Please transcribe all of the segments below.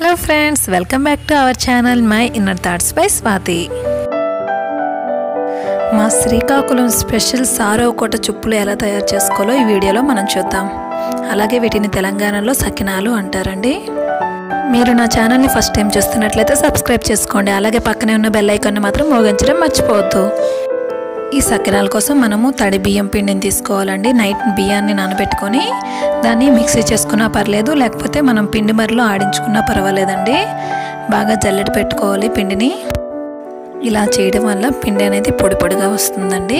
hello friends welcome back to our channel my inner thoughts by Swathi మా Srikakulam special సారవ కోట చుప్పులు ఎలా తయారు చేసుకోవాలో ఈ వీడియోలో మనం చూద్దాం అలాగే వీటిని తెలంగాణలో సకినాలు అంటారండి మీరు నా ఛానల్ని ఫస్ట్ టైం చూస్తున్నట్లయితే సబ్స్క్రైబ్ చేసుకోండి అలాగే పక్కనే ఉన్న బెల్ ఐకాన్ని మాత్రం మోగించడం మర్చిపోవద్దు ఈ సకినాల కోసం మనము తడి బియ్యం పిండిని తీసుకోవాలండి నైట్ బియ్యాన్ని నానబెట్టుకొని దాన్ని మిక్సీ చేసుకున్నా పర్లేదు లేకపోతే మనం పిండి మరిలో ఆడించుకున్నా పర్వాలేదండి బాగా జల్లెడ పెట్టుకోవాలి పిండిని ఇలా చేయడం వల్ల పిండి అనేది పొడి పొడిగా వస్తుందండి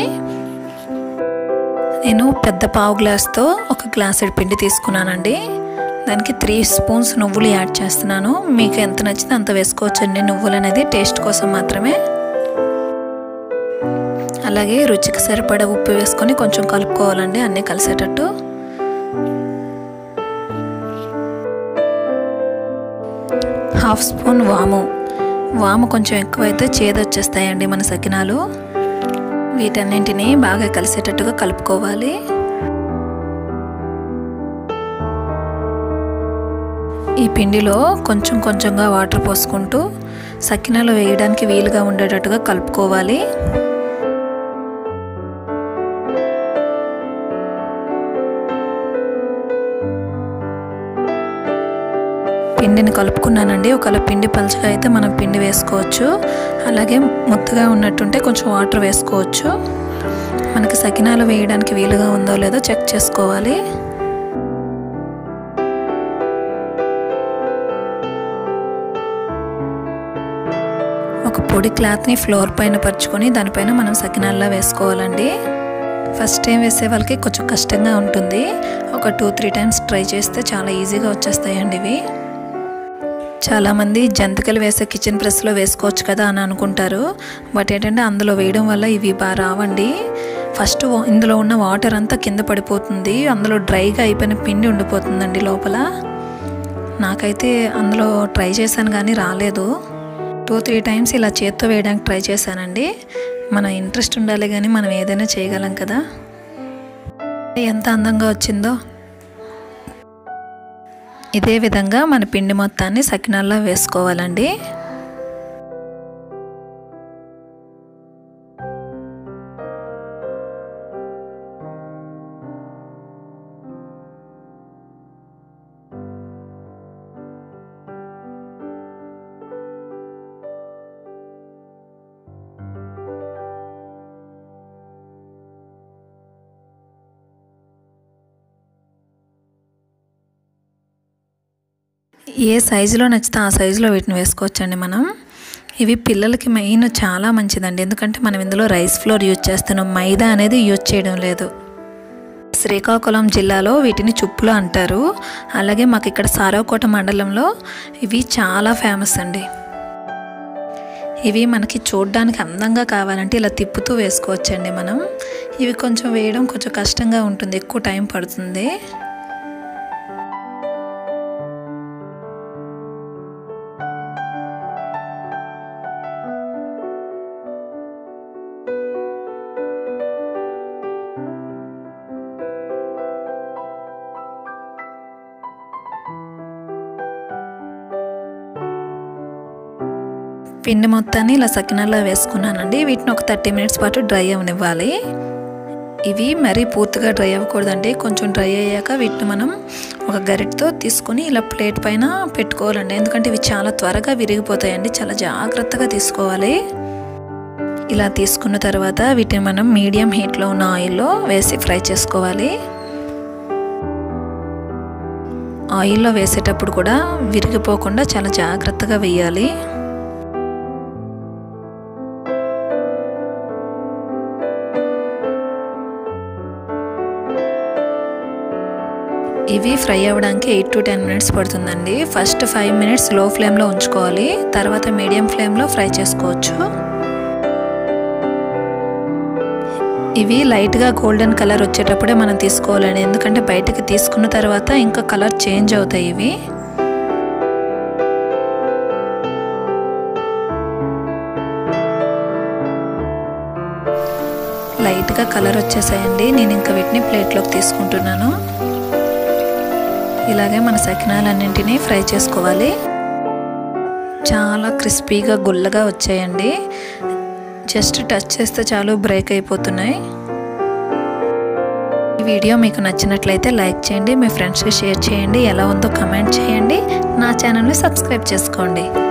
నేను పెద్ద పావు గ్లాస్తో ఒక గ్లాసెడ్ పిండి తీసుకున్నానండి దానికి త్రీ స్పూన్స్ నువ్వులు యాడ్ చేస్తున్నాను మీకు ఎంత నచ్చితే అంత వేసుకోవచ్చండి నువ్వులు అనేది టేస్ట్ కోసం మాత్రమే అలాగే రుచికి సరిపడా ఉప్పు వేసుకొని కొంచెం కలుపుకోవాలండి అన్నీ కలిసేటట్టు హాఫ్ స్పూన్ వాము వాము కొంచెం ఎక్కువైతే చేదొచ్చేస్తాయండి మన సకినాలు వీటన్నింటినీ బాగా కలిసేటట్టుగా కలుపుకోవాలి ఈ పిండిలో కొంచెం కొంచెంగా వాటర్ పోసుకుంటూ సకినాలు వేయడానికి వీలుగా ఉండేటట్టుగా కలుపుకోవాలి పిండిని కలుపుకున్నానండి ఒకవేళ పిండి పలుచగా అయితే మనం పిండి వేసుకోవచ్చు అలాగే ముద్దగా ఉన్నట్టుంటే కొంచెం వాటర్ వేసుకోవచ్చు మనకి సకినాలు వేయడానికి వీలుగా ఉందో లేదో చెక్ చేసుకోవాలి ఒక పొడి క్లాత్ని ఫ్లోర్ పైన పరుచుకొని దానిపైన మనం సకినాల్లా వేసుకోవాలండి ఫస్ట్ టైం వేసే వాళ్ళకి కొంచెం కష్టంగా ఉంటుంది ఒక టూ త్రీ టైమ్స్ ట్రై చేస్తే చాలా ఈజీగా వచ్చేస్తాయండి ఇవి చాలామంది జంతికలు వేసే కిచెన్ ప్రెస్లో వేసుకోవచ్చు కదా అని అనుకుంటారు బట్ ఏంటంటే అందులో వేయడం వల్ల ఇవి బాగా రావండి ఫస్ట్ ఇందులో ఉన్న వాటర్ అంతా కింద పడిపోతుంది అందులో డ్రైగా అయిపోయిన పిండి ఉండిపోతుందండి లోపల నాకైతే అందులో ట్రై చేశాను కానీ రాలేదు టూ త్రీ టైమ్స్ ఇలా చేత్తో వేయడానికి ట్రై చేశానండి మన ఇంట్రెస్ట్ ఉండాలి కానీ మనం ఏదైనా చేయగలం కదా ఎంత అందంగా వచ్చిందో ఇదే విధంగా మన పిండి మొత్తాన్ని సకినాల్లో వేసుకోవాలండి ఏ సైజులో నచ్చితే ఆ సైజులో వీటిని వేసుకోవచ్చండి మనం ఇవి పిల్లలకి మెయిన్ చాలా మంచిదండి ఎందుకంటే మనం ఇందులో రైస్ ఫ్లోర్ యూజ్ చేస్తున్నాం మైదా అనేది యూజ్ చేయడం లేదు శ్రీకాకుళం జిల్లాలో వీటిని చుప్పులు అంటారు అలాగే మాకు ఇక్కడ సారవకోట మండలంలో ఇవి చాలా ఫేమస్ అండి ఇవి మనకి చూడడానికి అందంగా కావాలంటే ఇలా తిప్పుతూ వేసుకోవచ్చండి మనం ఇవి కొంచెం వేయడం కొంచెం కష్టంగా ఉంటుంది ఎక్కువ టైం పడుతుంది పిండి మొత్తాన్ని ఇలా సకినాల్లో వేసుకున్నానండి వీటిని ఒక థర్టీ మినిట్స్ పాటు డ్రై అవనివ్వాలి ఇవి మరీ పూర్తిగా డ్రై అవ్వకూడదండి కొంచెం డ్రై అయ్యాక వీటిని మనం ఒక గరిటతో తీసుకొని ఇలా ప్లేట్ పైన పెట్టుకోవాలండి ఎందుకంటే ఇవి చాలా త్వరగా విరిగిపోతాయండి చాలా జాగ్రత్తగా తీసుకోవాలి ఇలా తీసుకున్న తర్వాత వీటిని మనం మీడియం హీట్లో ఉన్న ఆయిల్లో వేసి ఫ్రై చేసుకోవాలి ఆయిల్లో వేసేటప్పుడు కూడా విరిగిపోకుండా చాలా జాగ్రత్తగా వేయాలి ఇవి ఫ్రై అవ్వడానికి ఎయిట్ టు టెన్ మినిట్స్ పడుతుందండి ఫస్ట్ ఫైవ్ మినిట్స్ లో ఫ్లేమ్లో ఉంచుకోవాలి తర్వాత మీడియం ఫ్లేమ్లో ఫ్రై చేసుకోవచ్చు ఇవి లైట్గా గోల్డెన్ కలర్ వచ్చేటప్పుడే మనం తీసుకోవాలండి ఎందుకంటే బయటకి తీసుకున్న తర్వాత ఇంకా కలర్ చేంజ్ అవుతాయి ఇవి లైట్గా కలర్ వచ్చేసాయండి నేను ఇంకా వీటిని ప్లేట్లోకి తీసుకుంటున్నాను ఇలాగే మన సకినాలన్నింటినీ ఫ్రై చేసుకోవాలి చాలా క్రిస్పీగా గుల్లగా వచ్చాయండి జస్ట్ టచ్ చేస్తే చాలు బ్రేక్ అయిపోతున్నాయి ఈ వీడియో మీకు నచ్చినట్లయితే లైక్ చేయండి మీ ఫ్రెండ్స్కి షేర్ చేయండి ఎలా ఉందో కమెంట్ చేయండి నా ఛానల్ని సబ్స్క్రైబ్ చేసుకోండి